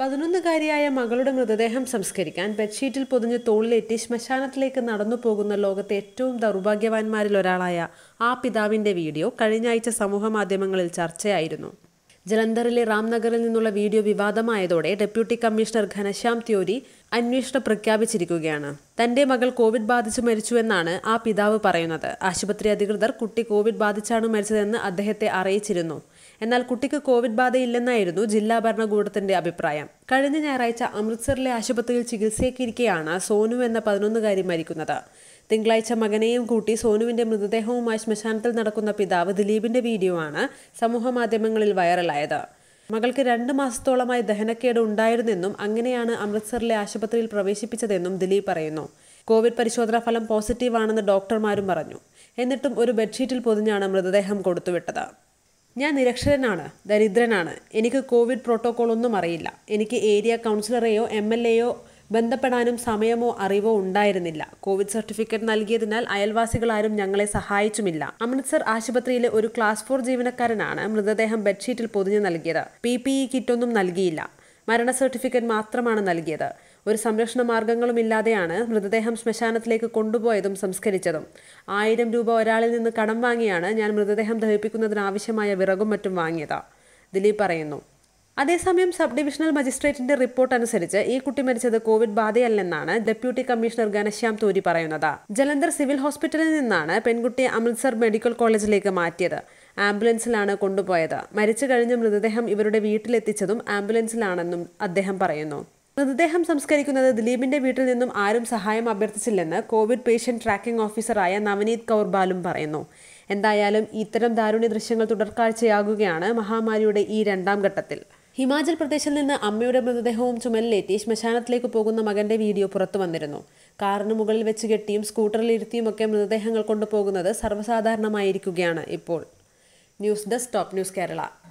പതിനൊന്നുകാരിയായ മകളുടെ മൃതദേഹം സംസ്കരിക്കാൻ ബെഡ്ഷീറ്റിൽ പൊതിഞ്ഞ് തോളിലേറ്റി ശ്മശാനത്തിലേക്ക് നടന്നു പോകുന്ന ലോകത്തെ ഏറ്റവും ദൗർഭാഗ്യവാന്മാരിൽ ഒരാളായ ആ പിതാവിന്റെ വീഡിയോ കഴിഞ്ഞ ആഴ്ച സമൂഹമാധ്യമങ്ങളിൽ ചർച്ചയായിരുന്നു ജലന്ധറിലെ റാംനഗറിൽ നിന്നുള്ള വീഡിയോ വിവാദമായതോടെ ഡെപ്യൂട്ടി കമ്മീഷണർ ഘനശ്യാം ത്യോരി അന്വേഷണം പ്രഖ്യാപിച്ചിരിക്കുകയാണ് തന്റെ മകൾ കോവിഡ് ബാധിച്ചു മരിച്ചുവെന്നാണ് ആ പിതാവ് പറയുന്നത് ആശുപത്രി അധികൃതർ കുട്ടി കോവിഡ് ബാധിച്ചാണ് മരിച്ചതെന്ന് അദ്ദേഹത്തെ അറിയിച്ചിരുന്നു എന്നാൽ കുട്ടിക്ക് കോവിഡ് ബാധയില്ലെന്നായിരുന്നു ജില്ലാ ഭരണകൂടത്തിന്റെ അഭിപ്രായം കഴിഞ്ഞ ഞായറാഴ്ച അമൃത്സറിലെ ആശുപത്രിയിൽ ചികിത്സയ്ക്കിരിക്കെയാണ് സോനു എന്ന പതിനൊന്നുകാരി മരിക്കുന്നത് തിങ്കളാഴ്ച മകനെയും കൂട്ടി സോനുവിന്റെ മൃതദേഹവുമായി ശ്മശാനത്തിൽ നടക്കുന്ന പിതാവ് ദിലീപിന്റെ വീഡിയോ ആണ് സമൂഹമാധ്യമങ്ങളിൽ വൈറലായത് മകൾക്ക് രണ്ട് മാസത്തോളമായി ദഹനക്കേട് ഉണ്ടായിരുന്നെന്നും അങ്ങനെയാണ് അമൃത്സറിലെ ആശുപത്രിയിൽ പ്രവേശിപ്പിച്ചതെന്നും ദിലീപ് പറയുന്നു കോവിഡ് പരിശോധനാ ഫലം പോസിറ്റീവാണെന്ന് ഡോക്ടർമാരും പറഞ്ഞു എന്നിട്ടും ഒരു ബെഡ്ഷീറ്റിൽ പൊതിഞ്ഞാണ് മൃതദേഹം കൊടുത്തുവിട്ടത് ഞാൻ നിരക്ഷരനാണ് ദരിദ്രനാണ് എനിക്ക് കോവിഡ് പ്രോട്ടോകോൾ ഒന്നും അറിയില്ല എനിക്ക് ഏരിയ കൗൺസിലറെയോ എം എൽ എയോ ബന്ധപ്പെടാനും സമയമോ അറിവോ ഉണ്ടായിരുന്നില്ല കോവിഡ് സർട്ടിഫിക്കറ്റ് നൽകിയതിനാൽ അയൽവാസികൾ ആരും ഞങ്ങളെ സഹായിച്ചുമില്ല അമൃത്സർ ആശുപത്രിയിലെ ഒരു ക്ലാസ് ഫോർ ജീവനക്കാരനാണ് മൃതദേഹം ബെഡ്ഷീറ്റിൽ പൊതിഞ്ഞു നൽകിയത് പി പി ഇ കിറ്റൊന്നും നൽകിയില്ല മരണ സർട്ടിഫിക്കറ്റ് മാത്രമാണ് നൽകിയത് ഒരു സംരക്ഷണ മാർഗങ്ങളുമില്ലാതെയാണ് മൃതദേഹം ശ്മശാനത്തിലേക്ക് കൊണ്ടുപോയതും സംസ്കരിച്ചതും ആയിരം രൂപ ഒരാളിൽ നിന്ന് കടം വാങ്ങിയാണ് ഞാൻ മൃതദേഹം ദഹിപ്പിക്കുന്നതിനാവശ്യമായ വിറകും മറ്റും വാങ്ങിയത് ദിലീപ് പറയുന്നു അതേസമയം സബ് ഡിവിഷണൽ മജിസ്ട്രേറ്റിന്റെ റിപ്പോർട്ട് അനുസരിച്ച് ഈ കുട്ടി മരിച്ചത് കോവിഡ് ബാധയല്ലെന്നാണ് ഡെപ്യൂട്ടി കമ്മീഷണർ ഘനശ്യാം തോരി പറയുന്നത് ജലന്ധർ സിവിൽ ഹോസ്പിറ്റലിൽ നിന്നാണ് പെൺകുട്ടിയെ അമൃത്സർ മെഡിക്കൽ കോളേജിലേക്ക് മാറ്റിയത് ആംബുലൻസിലാണ് കൊണ്ടുപോയത് മരിച്ചു കഴിഞ്ഞ മൃതദേഹം ഇവരുടെ വീട്ടിലെത്തിച്ചതും ആംബുലൻസിലാണെന്നും അദ്ദേഹം പറയുന്നു മൃതദേഹം സംസ്കരിക്കുന്നത് ദിലീപിന്റെ വീട്ടിൽ നിന്നും ആരും സഹായം അഭ്യർത്ഥിച്ചില്ലെന്ന് കോവിഡ് പേഷ്യന്റ് ട്രാക്കിംഗ് ഓഫീസറായ നവനീത് കൗർ ബാലും പറയുന്നു എന്തായാലും ഇത്തരം ദാരുണ്യ ദൃശ്യങ്ങൾ തുടർക്കാഴ്ചയാകുകയാണ് മഹാമാരിയുടെ ഈ രണ്ടാം ഘട്ടത്തിൽ ഹിമാചൽ പ്രദേശിൽ നിന്ന് അമ്മയുടെ മൃതദേഹവും ചുമലിലേറ്റി ശ്മശാനത്തിലേക്ക് പോകുന്ന മകന്റെ വീഡിയോ പുറത്തു വന്നിരുന്നു കാറിന് മുകളിൽ വെച്ച് കെട്ടിയും സ്കൂട്ടറിൽ ഇരുത്തിയുമൊക്കെ മൃതദേഹങ്ങൾ കൊണ്ടുപോകുന്നത് സർവ്വസാധാരണമായിരിക്കുകയാണ് ഇപ്പോൾ news desk top news Kerala